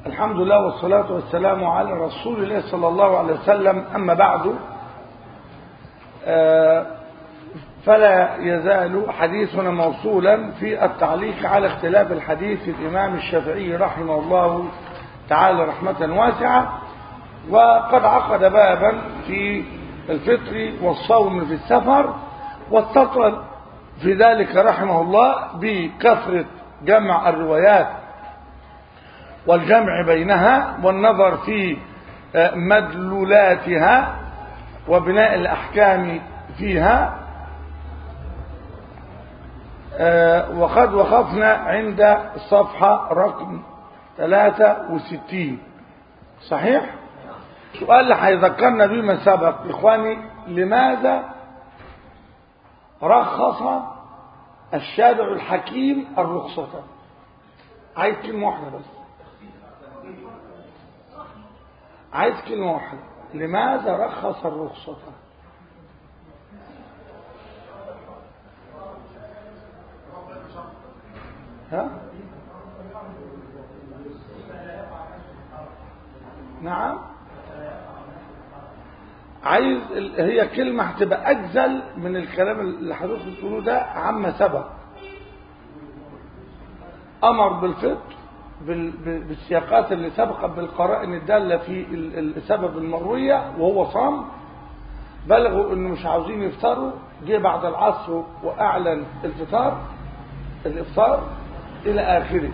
الحمد لله والصلاة والسلام على رسول الله صلى الله عليه وسلم أما بعد فلا يزال حديثنا موصولا في التعليق على اختلاف الحديث الإمام الشافعي رحمه الله تعالى رحمة واسعة وقد عقد بابا في الفطر والصوم في السفر واستطرد في ذلك رحمه الله بكثرة جمع الروايات والجمع بينها والنظر في مدلولاتها وبناء الأحكام فيها وقد وقفنا عند الصفحة رقم 63 صحيح؟ سؤال اللي هيذكرنا بما سبق إخواني لماذا رخص الشارع الحكيم الرخصة عايز كلمة واحدة بس عايز كلمة واحدة لماذا رخص الرخصة ها نعم عايز هي كلمة هتبقى أجزل من الكلام اللي حضرتك بتقوله ده عما سبق أمر بالفطر بالسياقات اللي سبقت بالقرائن الدالة في السبب المروية وهو صام بلغوا انه مش عاوزين يفطروا جه بعد العصر واعلن الفطار الافطار الى اخره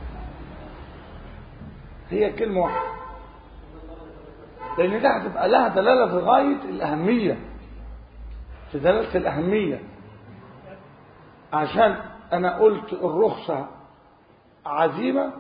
هي كلمة واحدة لان ده هتبقى لها دلالة في غاية الاهمية في دلالة الاهمية عشان انا قلت الرخصة عزيمة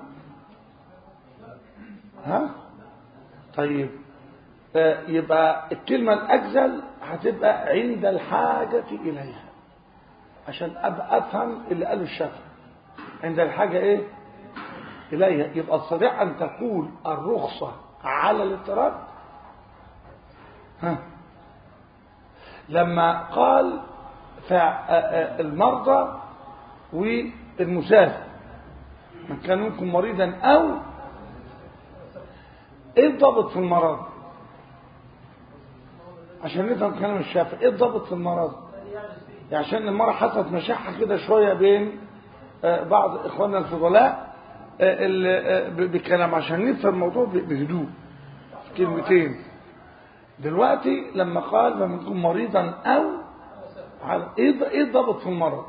ها طيب آه يبقى الكلمة الأجزل هتبقى عند الحاجة إليها عشان أبقى أفهم اللي قاله الشافعي عند الحاجة إيه إليها يبقى تستطيع أن تقول الرخصة على الاضطراب ها لما قال المرضى والمسافر من كان منكم مريضا أو ايه الضابط في المرض عشان نفهم كلام الشافعي ايه الضابط في المرض يعني عشان المرة حصلت مشاحة كده شوية بين بعض اخواننا الفضلاء بكلام عشان نفهم الموضوع بهدوء كلمتين دلوقتي لما قال فمنكم مريضا او ايه الضابط في المرض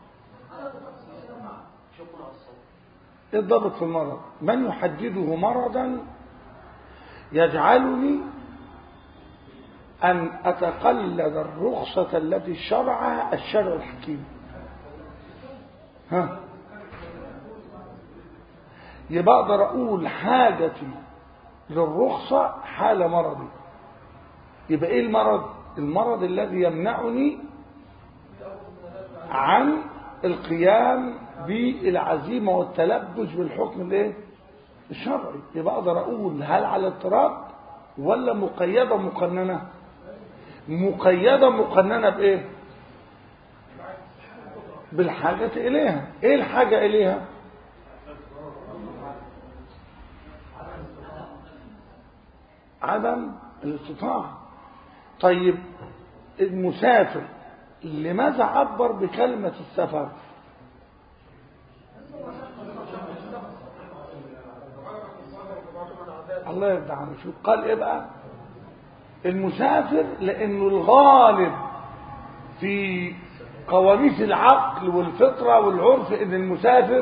ايه الضابط في المرض من يحدده مرضا يجعلني أن أتقلد الرخصة التي شرعها الشرع الحكيم ها يبقى أقدر أقول حاجتي للرخصة حال مرضي يبقى إيه المرض المرض الذي يمنعني عن القيام بالعزيمة والتلبس بالحكم الايه الشرعي يبقى اقدر اقول هل على اضطراب ولا مقيده مقننه مقيده مقننه بايه بالحاجه اليها ايه الحاجه اليها عدم الاستطاعه طيب المسافر لماذا عبر بكلمه السفر الله يرضى عنه شوف قال ايه بقى المسافر لانه الغالب في قواميس العقل والفطره والعرف ان المسافر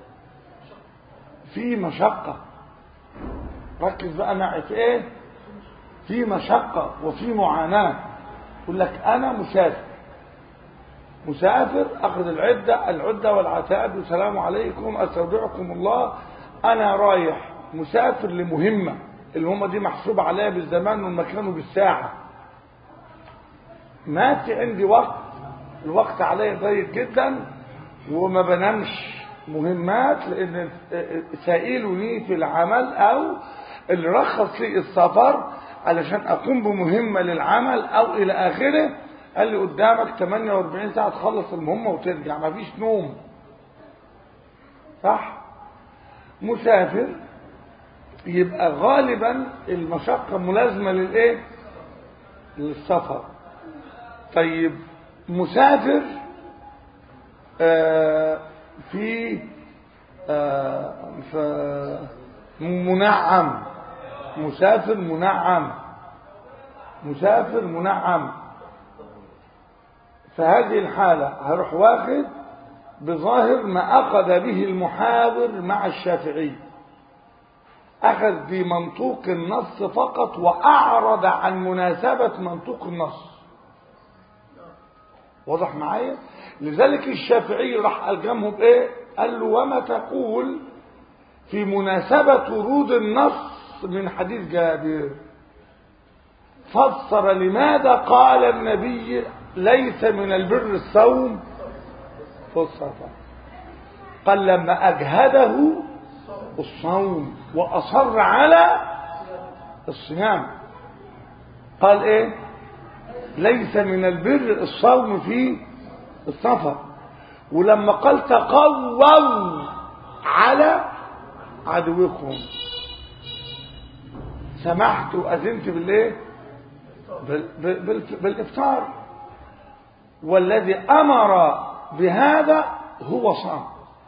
في مشقه ركز بقى معي في ايه في مشقه وفي معاناه يقول لك انا مسافر مسافر اخذ العده العده والعتاد والسلام عليكم استودعكم الله انا رايح مسافر لمهمة اللي هم دي محسوبة عليها بالزمان والمكان وبالساعة ما في عندي وقت الوقت عليا ضيق جدا وما بنامش مهمات لان سائلني في العمل او اللي رخص لي السفر علشان اقوم بمهمة للعمل او الى اخره قال لي قدامك 48 ساعة تخلص المهمة وترجع مفيش نوم صح مسافر يبقى غالبا المشقة ملازمة للايه للسفر طيب مسافر آه في آه في منعم مسافر منعم مسافر منعم فهذه الحالة هروح واخد بظاهر ما أخذ به المحاور مع الشافعي أخذ بمنطوق النص فقط وأعرض عن مناسبة منطوق النص واضح معايا لذلك الشافعي راح ألجمه بإيه قال له وما تقول في مناسبة ورود النص من حديث جابر فسر لماذا قال النبي ليس من البر الصوم في السفر قال لما أجهده الصوم وأصر على الصيام قال ايه ليس من البر الصوم في السفر ولما قال تقووا على عدوكم سمحت وأذنت بالايه بال- بال- بالإفطار والذي أمر بهذا هو صام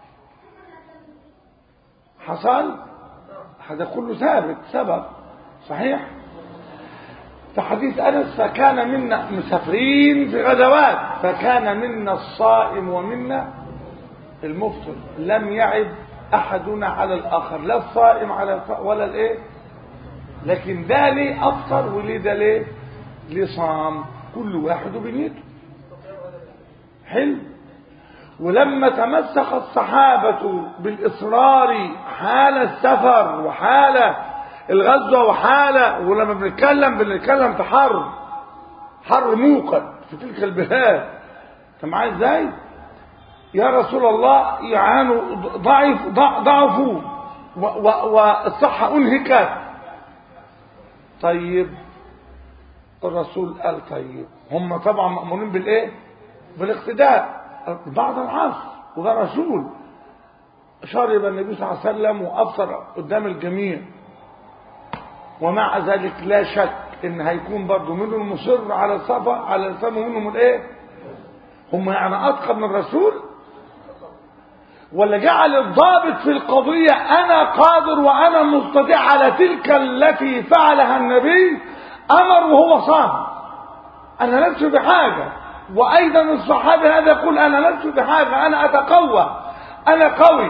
حصل هذا كله ثابت سبب صحيح في حديث أنس فكان منا مسافرين في غزوات فكان منا الصائم ومنا المفطر لم يعب أحدنا على الآخر لا الصائم على الف- ولا الإيه لكن ده ليه أفطر وليه ده ليه ليه صام كل واحد بنيته حلو ولما تمسك الصحابة بالإصرار حال السفر وحال الغزوة وحال ولما بنتكلم بنتكلم في حرب حر موقد في تلك البلاد انت معايا ازاي؟ يا رسول الله يعانوا ضعف ضع- ضعفوا و- و- والصحة انهكت طيب الرسول قال طيب هم طبعا مأمورين بالايه بالاقتداء بعد العصر وده رسول شرب النبي صلى الله عليه وسلم وافطر قدام الجميع ومع ذلك لا شك ان هيكون برضه منهم المصر على الصفا على الصفا ومنهم الايه هم يعني اتقى من الرسول ولا جعل الضابط في القضية أنا قادر وأنا مستطيع على تلك التي فعلها النبي أمر وهو صام أنا لست بحاجة وأيضا الصحابي هذا يقول أنا لست بحاجة أنا أتقوى أنا قوي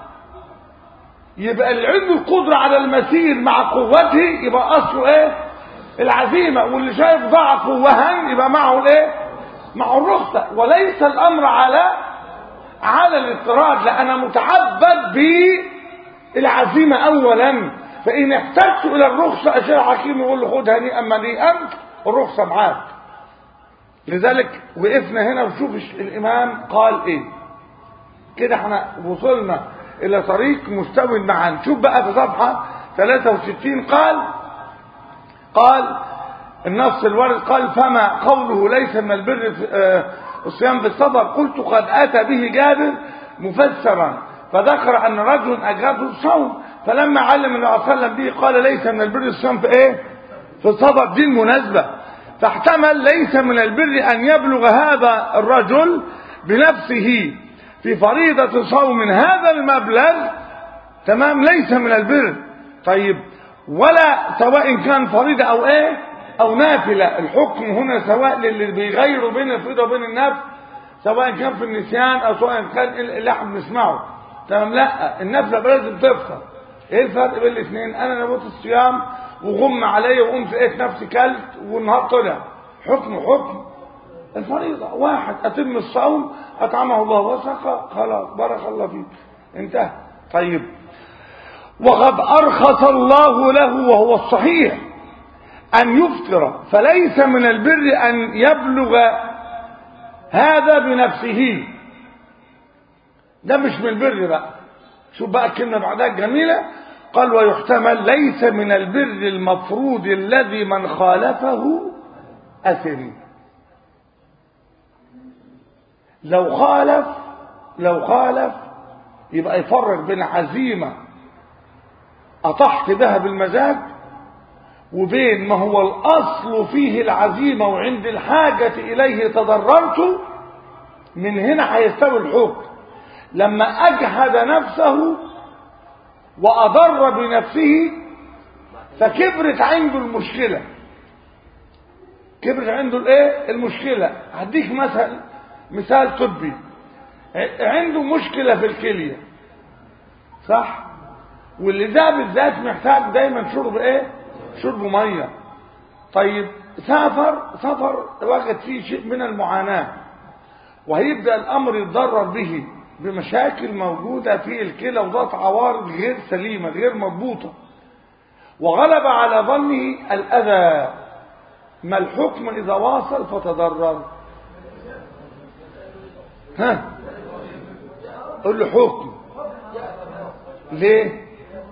يبقى اللي عنده القدرة على المسير مع قوته يبقى أصله إيه العزيمة واللي شايف ضعفه وهن يبقى معه الإيه معه الرخصة وليس الأمر على على الاضطراد لا انا متعبد بالعزيمه اولا فان احتجت الى الرخصه اشياء حكيم يقول له خد هنيئا مريئا الرخصه معاك لذلك وقفنا هنا وشوف الامام قال ايه كده احنا وصلنا الى طريق مستوي معا شوف بقى في صفحه 63 قال قال النص الوارد قال فما قوله ليس من البر في آه الصيام في السفر قلت قد أتى به جابر مفسرا فذكر أن رجل أجابه الصوم فلما علم النبي صلى الله عليه وسلم به قال ليس من البر الصيام في إيه؟ في السفر دي المناسبة فاحتمل ليس من البر أن يبلغ هذا الرجل بنفسه في فريضة صوم هذا المبلغ تمام ليس من البر طيب ولا سواء كان فريضة أو إيه او نافلة الحكم هنا سواء للي بيغيروا بين الفريضة وبين النفل سواء كان في النسيان او سواء كان اللي احنا بنسمعه تمام لا النفلة لازم تفطر ايه الفرق بين الاثنين انا نموت الصيام وغم عليا وقمت لقيت نفسي كلت والنهار طلع حكم حكم الفريضة واحد اتم الصوم اطعمه الله وسقى خلاص بارك الله فيك انتهى طيب وقد ارخص الله له وهو الصحيح أن يفطر فليس من البر أن يبلغ هذا بنفسه ده مش من البر بقى شوف بقى الكلمة بعدها الجميلة قال ويحتمل ليس من البر المفروض الذي من خالفه أثري لو خالف لو خالف يبقى يفرق بين عزيمة أطحت بها بالمزاج وبين ما هو الأصل فيه العزيمة وعند الحاجة إليه تضررت من هنا هيستوي الحكم لما أجهد نفسه وأضر بنفسه فكبرت عنده المشكلة كبرت عنده الايه المشكلة هديك مثل مثال طبي عنده مشكلة في الكلية صح واللي ده بالذات محتاج دايما شرب ايه شرب ميه طيب سافر سفر وجد فيه شيء من المعاناة وهيبدأ الأمر يتضرر به بمشاكل موجودة في الكلى وذات عوارض غير سليمة غير مضبوطة وغلب على ظنه الأذى ما الحكم إذا واصل فتضرر ها قل له حكم ليه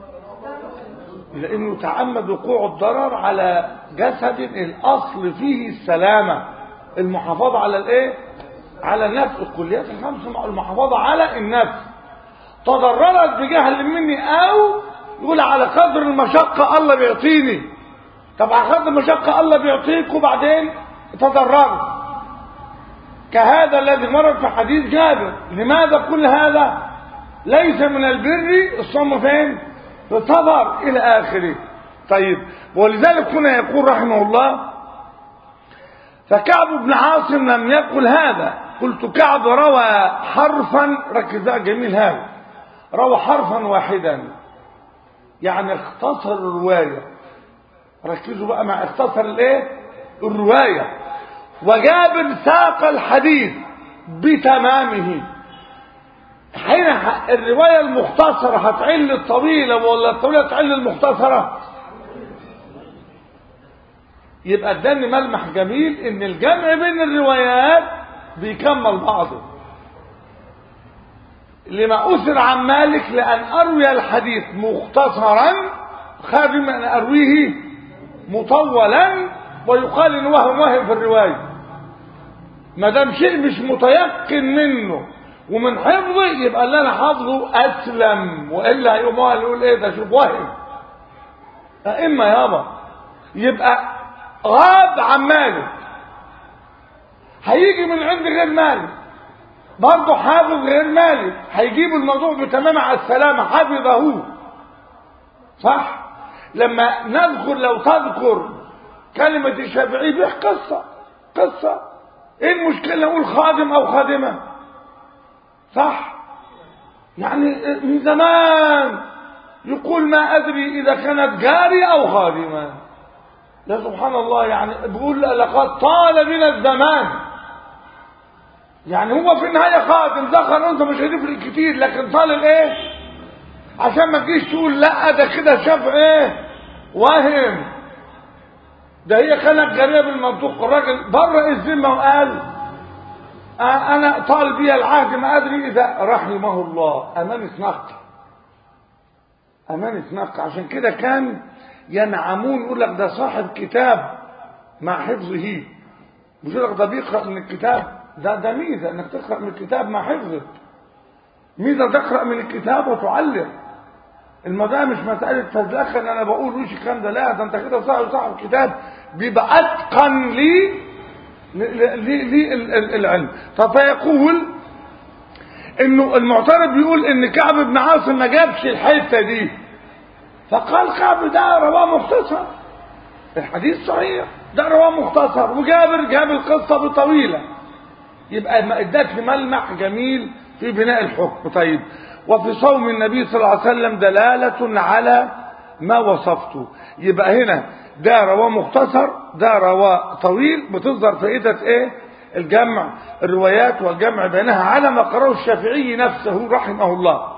لأنه تعمد وقوع الضرر على جسد الأصل فيه السلامة المحافظة على الإيه؟ على النفس الكليات الخمس المحافظة على النفس تضررت بجهل مني أو يقول على قدر المشقة الله بيعطيني طب على قدر المشقة الله بيعطيك وبعدين تضررت كهذا الذي مر في حديث جابر لماذا كل هذا ليس من البر الصوم فين في الصبر الى اخره طيب ولذلك هنا يقول رحمه الله فكعب بن عاصم لم يقل هذا قلت كعب روى حرفا ركز بقى جميل هذا روى حرفا واحدا يعني اختصر الروايه ركزوا بقى مع اختصر الايه الروايه وجابر ساق الحديث بتمامه حين الرواية المختصرة هتعل الطويلة ولا الطويلة تعل المختصرة يبقى اداني ملمح جميل ان الجمع بين الروايات بيكمل بعضه لما أسر عن مالك لأن أروي الحديث مختصرا خير من أن أرويه مطولا ويقال إن وهم وهم في الرواية ما دام شيء مش متيقن منه ومن حفظه يبقى اللي انا حافظه اسلم والا هيقوم يقول ايه ده شوف وهم اما يابا يبقى غاب عن مالك هيجي من عند غير مالك برضه حافظ غير مالك هيجيب الموضوع بتمام على السلامة حفظه صح لما نذكر لو تذكر كلمة الشافعي بيح قصة قصة ايه المشكلة نقول خادم او خادمة صح يعني من زمان يقول ما ادري اذا كانت جاري او خادمة يا سبحان الله يعني بيقول لقد طال من الزمان يعني هو في النهايه خادم ذكر انت مش هيفرق كتير لكن طال الايه عشان ما تجيش تقول لا ده كده شاف ايه وهم ده هي كانت جاريه بالمنطوق الراجل بره الذمه وقال آه انا طال بي العهد ما ادري اذا رحمه الله امانه نقل امانه نقل عشان كده كان ينعمون يقول لك ده صاحب كتاب مع حفظه مش يقول لك ده بيقرا من الكتاب ده ده ميزه انك تقرا من الكتاب مع حفظك ميزه تقرا من الكتاب وتعلم الموضوع مش مساله فزلكه ان انا بقول وش الكلام ده لا ده انت كده صاحب صاحب كتاب بيبقى اتقن لي للعلم طب فيقول انه المعترض بيقول ان كعب بن عاصم ما جابش الحته دي فقال كعب ده رواه مختصر الحديث صحيح ده رواه مختصر وجابر جاب القصه بطويله يبقى اداك ملمح جميل في بناء الحكم طيب وفي صوم النبي صلى الله عليه وسلم دلالة على ما وصفته يبقى هنا ده رواه مختصر ده رواه طويل بتظهر فائدة ايه الجمع الروايات والجمع بينها على ما قرأه الشافعي نفسه رحمه الله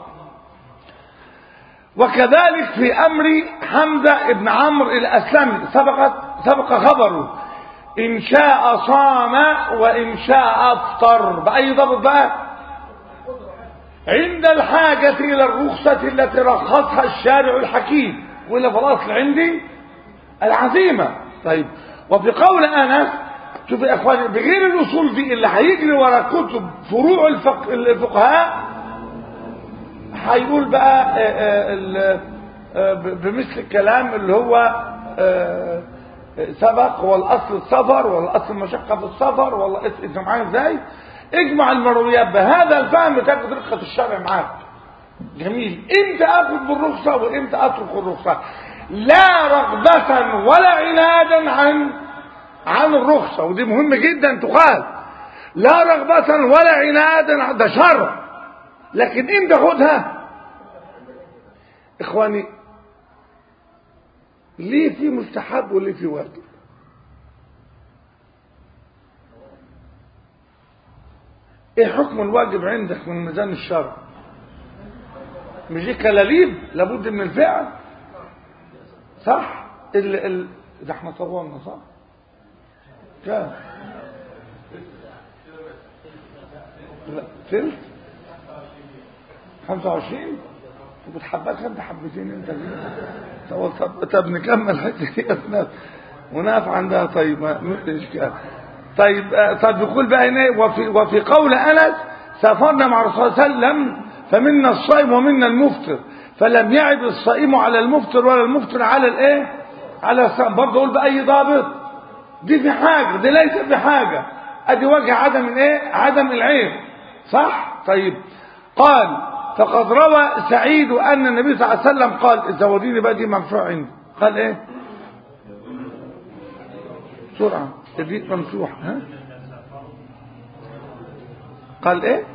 وكذلك في أمر حمزة بن عمرو الأسلمي سبقت سبق خبره إن شاء صام وإن شاء أفطر بأي ضبط بقى عند الحاجة إلى الرخصة التي رخصها الشارع الحكيم ولا في الأصل عندي العزيمة طيب وفي قول أنس شوف يا إخواني بغير الأصول دي اللي هيجري ورا كتب فروع الفق... الفقهاء هيقول بقى آه، ب- بمثل الكلام اللي هو آه، سبق هو الاصل السفر ولا الاصل المشقه في السفر ولا إس- انت معايا ازاي اجمع المرويات بهذا الفهم تجد رقه الشرع معاك جميل امتى اخذ بالرخصه وامتى اترك الرخصه لا رغبه ولا عنادا عن عن الرخصه ودي مهمه جدا تقال لا رغبه ولا عنادا عن- ده شرع لكن امتى خدها اخواني ليه في مستحب وليه في واجب ايه حكم الواجب عندك من ميزان الشرع مش دي كلاليب لابد من الفعل صح ال ال ده احنا طولنا صح كام لا تلت 25 وبتحبك انت حبتين انت كده طب طب, طب نكمل الحته دي يا ابنات ونقف عندها طيب ما مش اشكال طيب آه، طب يقول بقى هنا وفي وفي قول انس سافرنا مع الرسول صلى الله عليه وسلم فمنا الصائم ومنا المفطر فلم يعب الصائم على المفطر ولا المفطر على الايه على الصائم برضه اقول باي ضابط دي في حاجه دي ليس في حاجه ادي وجه عدم الايه عدم العيب صح طيب قال فقد روى سعيد ان النبي صلى الله عليه وسلم قال الزوادين بقى دي مرفوع عندي قال ايه بسرعه دي ممسوح ها قال ايه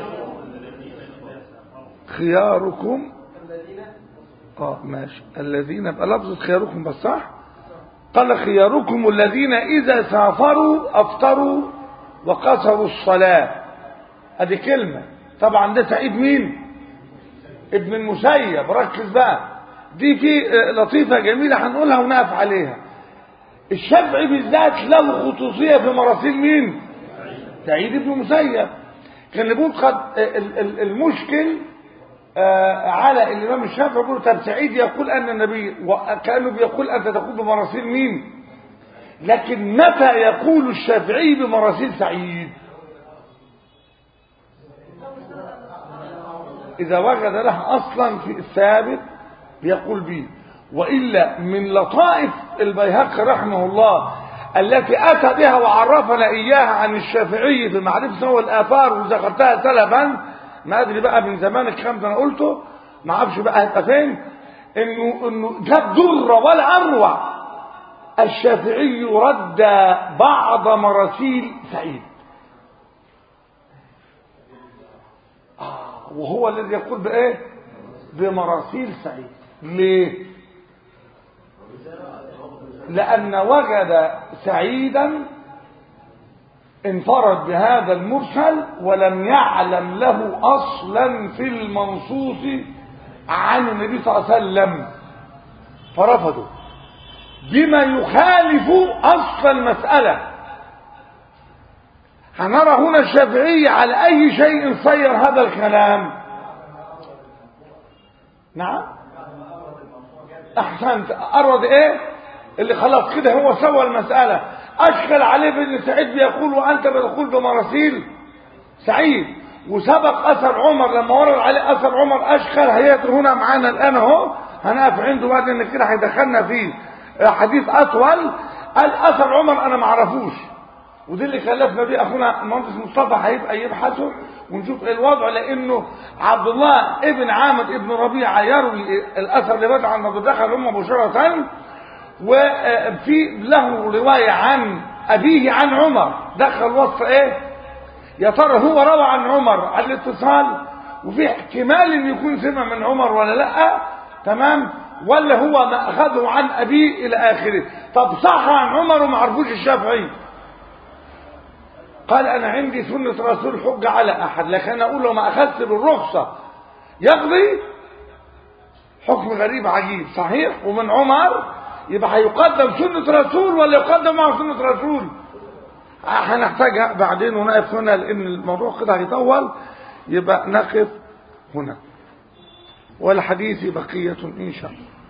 خياركم اه ماشي الذين بقى لفظ خياركم بس صح قال خياركم الذين اذا سافروا افطروا وقصروا الصلاه ادي كلمه طبعا ده سعيد مين ابن المسيب ركز بقى دي في آه، لطيفه جميله هنقولها ونقف عليها الشافعي بالذات له خصوصيه في مراسيل مين سعيد بن مسيب كان بيقول قد ال- ال- المشكل آه، على الامام الشافعي يقول طب سعيد يقول ان النبي وكانه بيقول انت تقول بمراسيل مين لكن متى يقول الشافعي بمراسيل سعيد إذا وجد لها أصلا في الثابت بيقول به وإلا من لطائف البيهقي رحمه الله التي أتى بها وعرفنا إياها عن الشافعي في معرفة هو الآثار وذكرتها سلفا ما أدري بقى من زمان الكلام ده أنا قلته ما أعرفش بقى هيبقى فين إنه إنه جاب ضر ولا أروع الشافعي رد بعض مراسيل سعيد وهو الذي يقول بايه بمراسيل سعيد ليه لان وجد سعيدا انفرد بهذا المرسل ولم يعلم له اصلا في المنصوص عن النبي صلى الله عليه وسلم فرفضه بما يخالف اصل المساله هنرى هنا الشافعي على أي شيء صير هذا الكلام نعم أحسنت أرد إيه اللي خلاص كده هو سوى المسألة أشكل عليه بن سعيد بيقول وأنت بتقول بمراسيل سعيد وسبق أثر عمر لما ورد عليه أثر عمر أشكل هيئته هنا معانا الآن أهو هنقف عنده بعد إن كده هيدخلنا في حديث أطول قال أثر عمر أنا معرفوش ودي اللي كلفنا بيه اخونا المهندس مصطفى هيبقى يبحثه ونشوف ايه الوضع لانه عبد الله ابن عامر ابن ربيعه يروي الاثر اللي بدأ عن ابو دخل امه مباشره وفي له روايه عن ابيه عن عمر دخل وصف ايه يا ترى هو روى عن عمر على الاتصال وفي احتمال ان يكون سمع من عمر ولا لا تمام ولا هو ما اخذه عن ابيه الى اخره طب صح عن عمر وما عرفوش الشافعي قال انا عندي سنة رسول حجة على احد لكن انا اقول له ما اخذت بالرخصة يقضي حكم غريب عجيب صحيح ومن عمر يبقى هيقدم سنة رسول ولا يقدم معه سنة رسول هنحتاجها بعدين ونقف هنا لان الموضوع كده هيطول يبقى نقف هنا والحديث بقية ان شاء الله